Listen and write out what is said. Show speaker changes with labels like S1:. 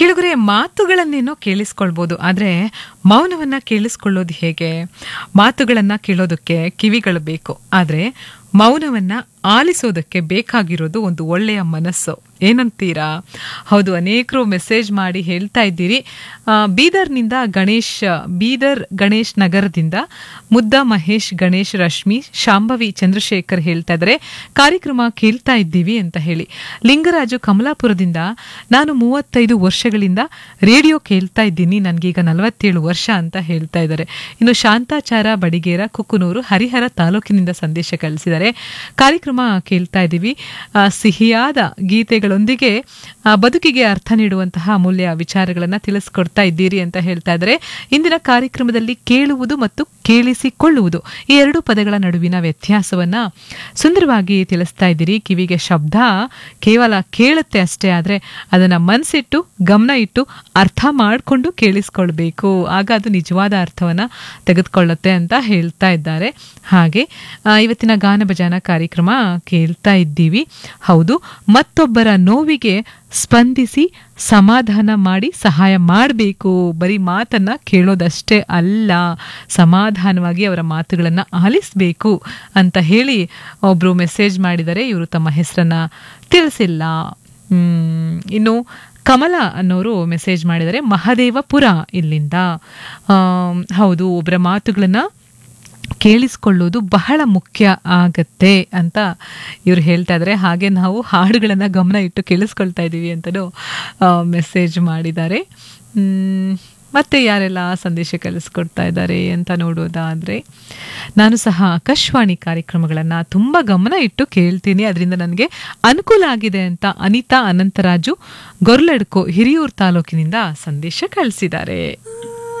S1: ಕೆಳಗರೆ ಮಾತುಗಳನ್ನೇನೋ ಕೇಳಿಸ್ಕೊಳ್ಬೋದು ಆದರೆ ಮೌನವನ್ನ ಕೇಳಿಸ್ಕೊಳ್ಳೋದು ಹೇಗೆ ಮಾತುಗಳನ್ನ ಕೇಳೋದಕ್ಕೆ ಕಿವಿಗಳು ಬೇಕು ಆದರೆ ಮೌನವನ್ನ ಆಲಿಸೋದಕ್ಕೆ ಬೇಕಾಗಿರೋದು ಒಂದು ಒಳ್ಳೆಯ ಮನಸ್ಸು ಏನಂತೀರಾ ಹೌದು ಅನೇಕರು ಮೆಸೇಜ್ ಮಾಡಿ ಹೇಳ್ತಾ ಇದ್ದೀರಿ ಆ, ಬೀದರ್ನಿಂದ ಗಣೇಶ್ ಬೀದರ್ ಗಣೇಶ್ ನಗರದಿಂದ ಮುದ್ದ ಮಹೇಶ್ ಗಣೇಶ್ ರಶ್ಮಿ ಶಾಂಭವಿ ಚಂದ್ರಶೇಖರ್ ಹೇಳ್ತಾ ಇದ್ದಾರೆ ಕಾರ್ಯಕ್ರಮ ಕೇಳ್ತಾ ಇದ್ದೀವಿ ಅಂತ ಹೇಳಿ ಲಿಂಗರಾಜು ಕಮಲಾಪುರದಿಂದ ನಾನು ಮೂವತ್ತೈದು ವರ್ಷಗಳಿಂದ ರೇಡಿಯೋ ಕೇಳ್ತಾ ಇದ್ದೀನಿ ನನಗೀಗ ನಲವತ್ತೇಳು ವರ್ಷ ಅಂತ ಹೇಳ್ತಾ ಇದ್ದಾರೆ ಇನ್ನು ಶಾಂತಾಚಾರ ಬಡಿಗೇರ ಕುಕ್ಕನೂರು ಹರಿಹರ ತಾಲೂಕಿನಿಂದ ಸಂದೇಶ ಕಳಿಸಿದ್ದಾರೆ ಕಾರ್ಯಕ್ರಮ ಕೇಳ್ತಾ ಇದ್ದೀವಿ ಆ, ಸಿಹಿಯಾದ ಗೀತೆಗಳೊಂದಿಗೆ ಆ, ಬದುಕಿಗೆ ಅರ್ಥ ನೀಡುವಂತಹ ಅಮೂಲ್ಯ ವಿಚಾರಗಳನ್ನ ತಿಳಿಸ್ಕೊಡ್ತಾ ಇದ್ದೀರಿ ಅಂತ ಹೇಳ್ತಾ ಇದ್ದಾರೆ ಇಂದಿನ ಕಾರ್ಯಕ್ರಮದಲ್ಲಿ ಕೇಳುವುದು ಮತ್ತು ಕೇಳಿಸಿಕೊಳ್ಳುವುದು ಈ ಎರಡು ಪದಗಳ ನಡುವಿನ ವ್ಯತ್ಯಾಸವನ್ನ ಸುಂದರವಾಗಿ ತಿಳಿಸ್ತಾ ಇದ್ದೀರಿ ಕಿವಿಗೆ ಶಬ್ದ ಕೇವಲ ಕೇಳುತ್ತೆ ಅಷ್ಟೇ ಆದರೆ ಅದನ್ನ ಮನಸ್ಸಿಟ್ಟು ಗಮನ ಇಟ್ಟು ಅರ್ಥ ಮಾಡಿಕೊಂಡು ಕೇಳಿಸ್ಕೊಳ್ಬೇಕು ಆಗ ಅದು ನಿಜವಾದ ಅರ್ಥವನ್ನ ತೆಗೆದುಕೊಳ್ಳುತ್ತೆ ಅಂತ ಹೇಳ್ತಾ ಇದ್ದಾರೆ ಹಾಗೆ ಆ, ಇವತ್ತಿನ ಗಾನ ಭಜಾನ ಕಾರ್ಯಕ್ರಮ ಕೇಳ್ತಾ ಇದ್ದೀವಿ ಹೌದು ಮತ್ತೊಬ್ಬರ ನೋವಿಗೆ ಸ್ಪಂದಿಸಿ ಸಮಾಧಾನ ಮಾಡಿ ಸಹಾಯ ಮಾಡಬೇಕು ಬರೀ ಮಾತನ್ನ ಕೇಳೋದಷ್ಟೇ ಅಲ್ಲ ಸಮಾಧಾನವಾಗಿ ಅವರ ಮಾತುಗಳನ್ನು ಆಲಿಸಬೇಕು ಅಂತ ಹೇಳಿ ಒಬ್ರು ಮೆಸೇಜ್ ಮಾಡಿದರೆ ಇವರು ತಮ್ಮ ಹೆಸರನ್ನ ತಿಳಿಸಿಲ್ಲ ಹ್ಮ್, ಇನ್ನು ಕಮಲ ಅನ್ನೋರು ಮೆಸೇಜ್ ಮಾಡಿದರೆ ಮಹದೇವಪುರ ಇಲ್ಲಿಂದ ಆಮ್, ಹೌದು ಒಬ್ಬರ ಮಾತುಗಳನ್ನ ಕೇಳಿಸ್ಕೊಳ್ಳೋದು ಬಹಳ ಮುಖ್ಯ ಆಗತ್ತೆ ಅಂತ ಇವ್ರು ಹೇಳ್ತಾ ಇದ್ದಾರೆ ಹಾಗೆ ನಾವು ಹಾಡುಗಳನ್ನು ಗಮನ ಇಟ್ಟು ಕೇಳಿಸ್ಕೊಳ್ತಾ ಇದ್ದೀವಿ ಅಂತಲೂ ಮೆಸೇಜ್ ಮಾಡಿದ್ದಾರೆ ಮ್, ಮತ್ತೆ ಯಾರೆಲ್ಲ ಸಂದೇಶ ಕಳಿಸ್ಕೊಡ್ತಾ ಇದ್ದಾರೆ ಅಂತ ನೋಡೋದಾದರೆ ನಾನು ಸಹ ಆಕಾಶವಾಣಿ ಕಾರ್ಯಕ್ರಮಗಳನ್ನು ತುಂಬ ಗಮನ ಇಟ್ಟು ಕೇಳ್ತೀನಿ ಅದರಿಂದ ನನಗೆ ಅನುಕೂಲ ಆಗಿದೆ ಅಂತ ಅನಿತಾ ಅನಂತರಾಜು ಗೊರ್ಲಡ್ಕೋ ಹಿರಿಯೂರು ತಾಲೂಕಿನಿಂದ ಸಂದೇಶ ಕಳಿಸಿದ್ದಾರೆ